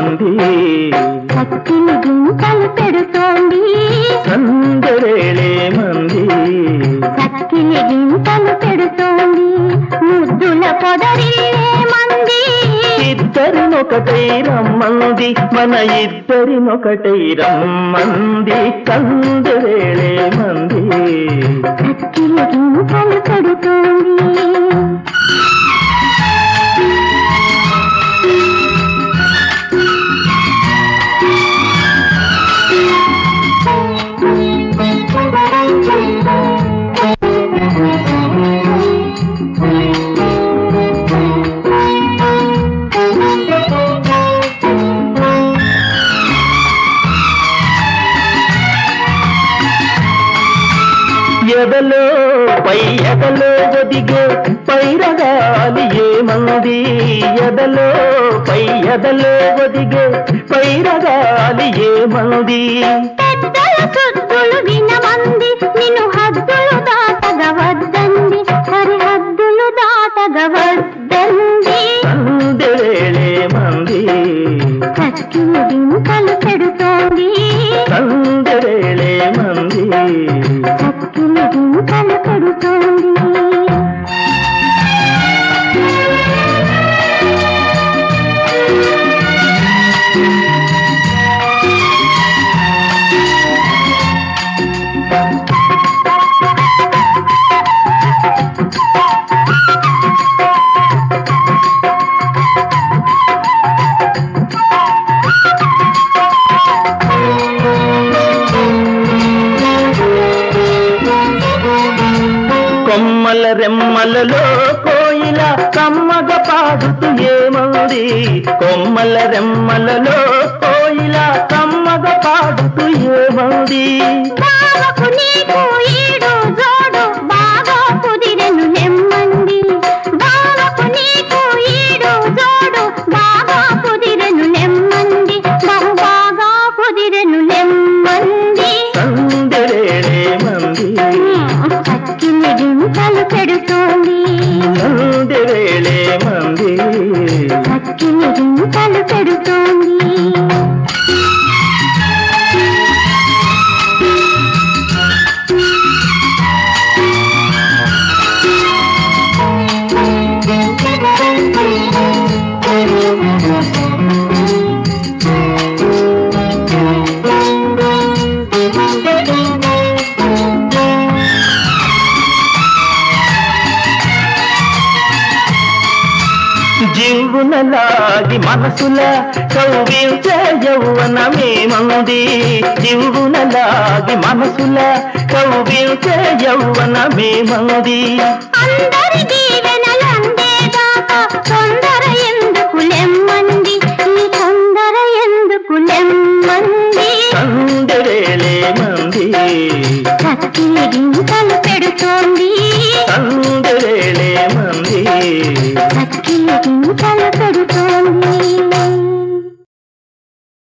మంది కత్తిని గింతలు పెడుతోంది సందరేళే మంది కత్తిని గింతలు పెడుతోంది ముద్దుల పొదరిల్లే మంది ఇద్దరినొకటై రమ్మంది మన ఇద్దరినొకటై రమ్మంది సందరేళే మంది కత్తిని గింతలు పెడుతోంది ఎదలో పై ఎదలో ఒదిగే పైరగాలి ఏమంది ఎదలో పై ఎదలో ఒదిగే పైరగాలి ఏమంది పెద్దల సుద్దులు వినమంది నిన్ను హద్దులు దాటగవద్దంది సరిహద్దులు దాటగవద్దంది సందరేళే మంది కత్తిని గింతలు పెడుతోంది సందరేళే మంది కత్తిని గింతలు పెడుతోంది కొమ్మల రెమ్మలలో కోయిల కమ్మగ పాడుతూ ఏమంది కొమ్మల రెమ్మలలో కోయిల కమ్మగ పాడుతూ ఏమంది బావకు నీకు ఈడు జోడు బాగా కుదిరెను నెమ్మంది బావకు నీకు ఈడు జోడు బాగా కుదిరెను నెమ్మంది బహు బాగా కుదిరెను నెమ్మంది సందరేళే మంది కత్తిని గింతలు పెడుతోంది సందరేళే మంది కత్తిని గింతలు పెడుతోంది జీవునలాగి మనసుల కౌవించే యౌవనమేమంది జీవునలాగి మనసుల కౌవించే యౌవనమేమంది అందరికీ